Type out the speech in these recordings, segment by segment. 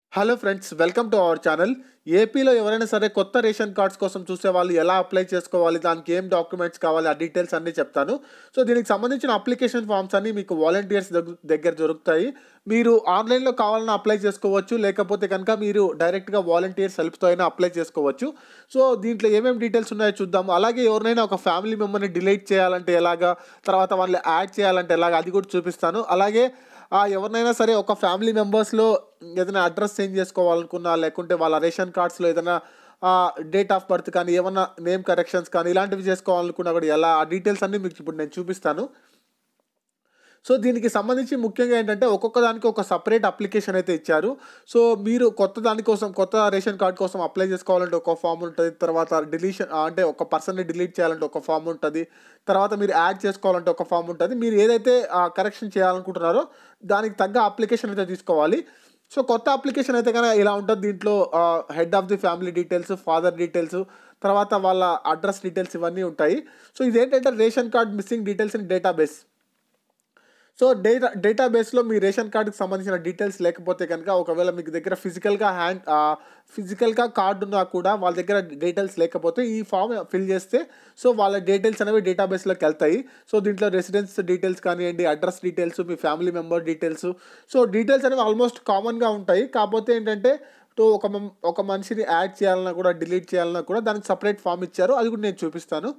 hello friends welcome to our channel ఏపీలో ఎవరైనా సరే కొత్త రేషన్ కార్డ్స్ కోసం చూసే వాళ్ళు ఎలా అప్లై చేసుకోవాలి దానికి ఏం డాక్యుమెంట్స్ కావాలి ఆ డీటెయిల్స్ అన్నీ చెప్తాను సో దీనికి సంబంధించిన అప్లికేషన్ ఫామ్స్ అన్నీ మీకు వాలంటీర్స్ దగ్గర దొరుకుతాయి మీరు ఆన్లైన్లో కావాలన్నా అప్లై చేసుకోవచ్చు లేకపోతే కనుక మీరు డైరెక్ట్గా వాలంటీర్స్ హెల్ప్తో అయినా అప్లై చేసుకోవచ్చు సో దీంట్లో ఏమేమి డీటెయిల్స్ ఉన్నాయో చూద్దాం అలాగే ఎవరినైనా ఒక ఫ్యామిలీ మెంబర్ని డిలీట్ చేయాలంటే ఎలాగా తర్వాత వాళ్ళు యాడ్ చేయాలంటే ఎలాగా అది కూడా చూపిస్తాను అలాగే ఆ, ఎవరినైనా సరే ఒక ఫ్యామిలీ మెంబర్స్లో ఏదైనా అడ్రస్ చేంజ్ చేసుకోవాలనుకున్నా లేకుంటే వాళ్ళ రేషన్ కార్డ్స్లో ఏదైనా డేట్ ఆఫ్ బర్త్ కానీ ఏమన్నా నేమ్ కరెక్షన్స్ కానీ ఇలాంటివి చేసుకోవాలనుకున్నా కూడా ఎలా ఆ డీటెయిల్స్ అన్నీ మీకు ఇప్పుడు నేను చూపిస్తాను సో దీనికి సంబంధించి ముఖ్యంగా ఏంటంటే ఒక్కొక్క దానికి ఒక సపరేట్ అప్లికేషన్ అయితే ఇచ్చారు సో మీరు కొత్త దానికోసం కొత్త రేషన్ కార్డ్ కోసం అప్లై చేసుకోవాలంటే ఒక ఫామ్ ఉంటుంది తర్వాత డిలీషన్ అంటే ఒక పర్సన్ని డిలీట్ చేయాలంటే ఒక ఫామ్ ఉంటుంది తర్వాత మీరు యాడ్ చేసుకోవాలంటే ఒక ఫామ్ ఉంటుంది మీరు ఏదైతే కరెక్షన్ చేయాలనుకుంటున్నారో దానికి తగ్గ అప్లికేషన్ అయితే తీసుకోవాలి సో కొత్త అప్లికేషన్ అయితే కనుక ఇలా ఉంటుంది దీంట్లో head of the family details father details తర్వాత వాళ్ళ అడ్రస్ డీటెయిల్స్ ఇవన్నీ ఉంటాయి సో ఇదేంటంటే ration card missing details in database so data డేటాబేస్లో మీ రేషన్ కార్డుకి సంబంధించిన డీటెయిల్స్ లేకపోతే కనుక ఒకవేళ మీకు దగ్గర ఫిజికల్గా హ్యాండ్ ఫిజికల్గా కార్డు ఉన్నా కూడా వాళ్ళ దగ్గర డీటెయిల్స్ లేకపోతే ఈ ఫామ్ ఫిల్ చేస్తే సో వాళ్ళ డీటెయిల్స్ అనేవి డేటాబేస్లోకి వెళ్తాయి సో దీంట్లో రెసిడెన్స్ డీటెయిల్స్ కానివ్వండి అడ్రస్ డీటెయిల్స్ మీ family member details so details అనేవి ఆల్మోస్ట్ కామన్గా ఉంటాయి కాకపోతే ఏంటంటే తో ఒక మం- ఒక మనిషిని యాడ్ చేయాలన్నా కూడా డిలీట్ చేయాలన్నా కూడా దానికి సపరేట్ ఫామ్ ఇచ్చారు అది కూడా నేను చూపిస్తాను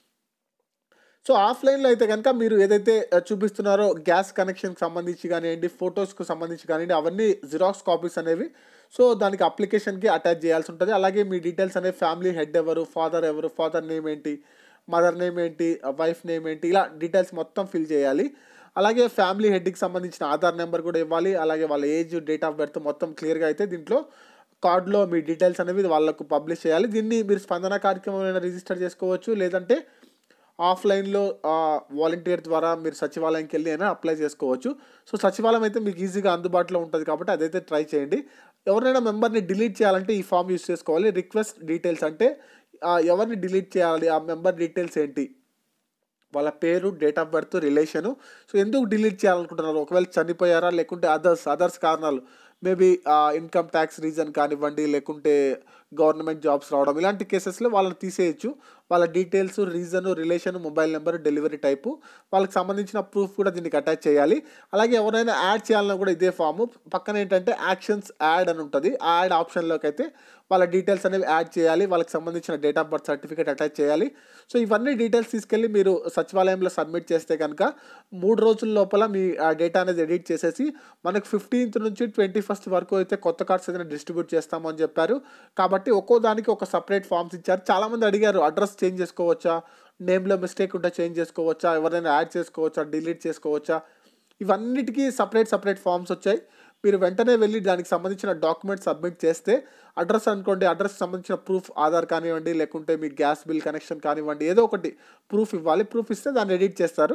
సో ఆఫ్లైన్లో అయితే కనుక మీరు ఏదైతే ఆ, చూపిస్తున్నారో గ్యాస్ కనెక్షన్కి సంబంధించి కానివ్వండి ఫొటోస్కి సంబంధించి కానివ్వండి అవన్నీ జిరాక్స్ కాపీస్ అనేవి సో దానికి అప్లికేషన్కి అటాచ్ చేయాల్సి ఉంటుంది అలాగే మీ డీటెయిల్స్ అనేవి ఫ్యామిలీ హెడ్ ఎవరు ఫాదర్ ఎవరు ఫాదర్ నేమ్ ఏంటి మదర్ నేమ్ ఏంటి వైఫ్ నేమ్ ఏంటి ఇలా డీటెయిల్స్ మొత్తం ఫిల్ చేయాలి అలాగే ఫ్యామిలీ హెడ్కి సంబంధించిన ఆధార్ నెంబర్ కూడా ఇవ్వాలి అలాగే వాళ్ళ ఏజ్ డేట్ ఆఫ్ బర్త్ మొత్తం క్లియర్గా అయితే దీంట్లో కార్డులో మీ డీటెయిల్స్ అనేవి వాళ్ళకు పబ్లిష్ చేయాలి దీన్ని మీరు స్పందన కార్యక్రమం రిజిస్టర్ చేసుకోవచ్చు లేదంటే ఆఫ్లైన్లో వాలంటీర్ ద్వారా మీరు సచివాలయంకి వెళ్ళి అయినా అప్లై చేసుకోవచ్చు సో సచివాలయం అయితే మీకు ఈజీగా అందుబాటులో ఉంటుంది కాబట్టి అదైతే ట్రై చేయండి ఎవరైనా మెంబర్ని డిలీట్ చేయాలంటే ఈ ఫామ్ యూస్ చేసుకోవాలి రిక్వెస్ట్ డీటెయిల్స్ అంటే ఆ, ఎవరిని డిలీట్ చేయాలి ఆ మెంబర్ డీటెయిల్స్ ఏంటి వాళ్ళ పేరు date of birth relation so ఎందుకు డిలీట్ చేయాలనుకుంటున్నారు ఒకవేళ చనిపోయారా లేకుంటే అదర్స్ అదర్స్ కారణాలు మేబీ ఇన్కమ్ ట్యాక్స్ రీజన్ కానివ్వండి లేకుంటే గవర్నమెంట్ జాబ్స్ రావడం ఇలాంటి కేసెస్లో వాళ్ళని తీసేయచ్చు వాళ్ళ details reason relation mobile number delivery type వాళ్ళకి సంబంధించిన ప్రూఫ్ కూడా దీనికి అటాచ్ చేయాలి అలాగే ఎవరైనా యాడ్ చేయాలన్నా కూడా ఇదే ఫాము పక్కన ఏంటంటే యాక్షన్స్ యాడ్ అని ఉంటుంది ఆ యాడ్ ఆప్షన్లోకి అయితే వాళ్ళ డీటెయిల్స్ అనేవి యాడ్ చేయాలి వాళ్ళకి సంబంధించిన date of birth certificate attach చేయాలి సో ఇవన్నీ డీటెయిల్స్ తీసుకెళ్ళి మీరు సచివాలయంలో సబ్మిట్ చేస్తే కనుక మూడు రోజుల లోపల మీ ఆ డేటా అనేది ఎడిట్ చేసేసి మనకు ఫిఫ్టీన్త్ నుంచి ట్వంటీ ఫస్ట్ వరకు అయితే కొత్త కార్డ్స్ ఏదైనా డిస్ట్రిబ్యూట్ చేస్తామని చెప్పారు కాబట్టి ఒక్కో దానికి ఒక సపరేట్ ఫామ్స్ ఇచ్చారు చాలామంది అడిగారు అడ్రస్ చేంజ్ చేసుకోవచ్చా నేమ్లో మిస్టేక్ ఉంటే చేంజ్ చేసుకోవచ్చా ఎవరైనా యాడ్ చేసుకోవచ్చా డిలీట్ చేసుకోవచ్చా ఇవన్నిటికీ సపరేట్ సపరేట్ ఫామ్స్ వచ్చాయి మీరు వెంటనే వెళ్ళి దానికి సంబంధించిన డాక్యుమెంట్స్ సబ్మిట్ చేస్తే అడ్రస్ అనుకోండి అడ్రస్ సంబంధించిన ప్రూఫ్ ఆధార్ కానివ్వండి లేకుంటే మీ గ్యాస్ బిల్ కనెక్షన్ కానివ్వండి ఏదో ఒకటి ప్రూఫ్ ఇవ్వాలి ప్రూఫ్ ఇస్తే దాన్ని ఎడిట్ చేస్తారు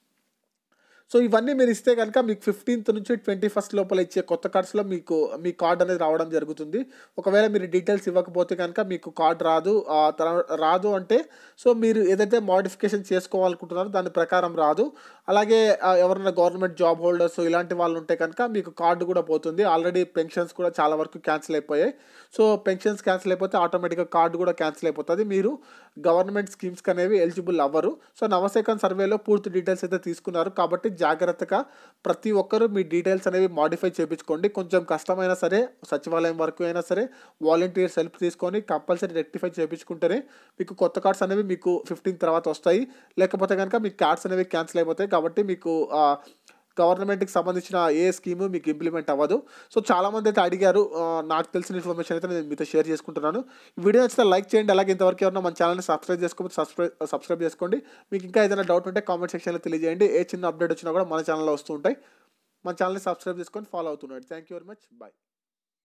సో ఇవన్నీ మీరు ఇస్తే కనుక మీకు ఫిఫ్టీన్త్ నుంచి ట్వంటీ ఫస్ట్ లోపల ఇచ్చే కొత్త కార్డ్స్లో మీకు మీ కార్డ్ అనేది రావడం జరుగుతుంది ఒకవేళ మీరు డీటెయిల్స్ ఇవ్వకపోతే కనుక మీకు కార్డ్ రాదు ఆ తర్వా- రాదు అంటే సో మీరు ఏదైతే మోడిఫికేషన్ చేసుకోవాలనుకుంటున్నారో దాని ప్రకారం రాదు అలాగే ఆ, ఎవరైనా గవర్నమెంట్ జాబ్ హోల్డర్స్ ఇలాంటి వాళ్ళు ఉంటే కనుక మీకు కార్డు కూడా పోతుంది ఆల్రెడీ పెన్షన్స్ కూడా చాలా వరకు క్యాన్సిల్ అయిపోయాయి సో పెన్షన్స్ క్యాన్సిల్ అయిపోతే ఆటోమేటిక్గా కార్డు కూడా క్యాన్సిల్ అయిపోతుంది మీరు గవర్నమెంట్ స్కీమ్స్కి అనేవి ఎలిజిబుల్ అవ్వరు సో నవశేఖన్ సర్వేలో పూర్తి డీటెయిల్స్ అయితే తీసుకున్నారు కాబట్టి జాగ్రత్తగా ప్రతి ఒక్కరూ మీ డీటెయిల్స్ అనేవి మాడిఫై చేయించుకోండి కొంచెం కష్టమైనా సరే సచివాలయం వరకు అయినా సరే వాలంటీర్స్ హెల్ప్ తీసుకొని కంపల్సరీ రెక్టిఫై చేయించుకుంటేనే మీకు కొత్త కార్డ్స్ అనేవి మీకు ఫిఫ్టీన్ తర్వాత వస్తాయి లేకపోతే కనుక మీ కార్డ్స్ అనేవి క్యాన్సిల్ అయిపోతాయి కాబట్టి మీకు ఆ, గవర్నమెంట్కి సంబంధించిన ఏ స్కీము మీకు ఇంప్లిమెంట్ అవ్వదు సో చాలామంది అయితే అడిగారు ఆ, నాకు తెలిసిన ఇన్ఫర్మేషన్ అయితే నేను మీతో షేర్ చేసుకుంటున్నాను ఈ వీడియో నచ్చితే లైక్ చేయండి అలాగే ఇంతవరకు ఎవరైనా మన ఛానల్ని సబ్స్క్రైబ్ చేసుకోకపోతే సబ్స్క్రైబ్ సబ్స్క్రైబ్ చేసుకోండి మీకు ఇంకా ఏదైనా డౌట్ ఉంటే కామెంట్ సెక్షన్లో తెలియజేయండి ఏ చిన్న అప్డేట్ వచ్చినా కూడా మన ఛానల్లో వస్తూ ఉంటాయి మన ఛానల్ని సబ్స్క్రైబ్ చేసుకొని ఫాలో అవుతున్నాడు thank you very much bye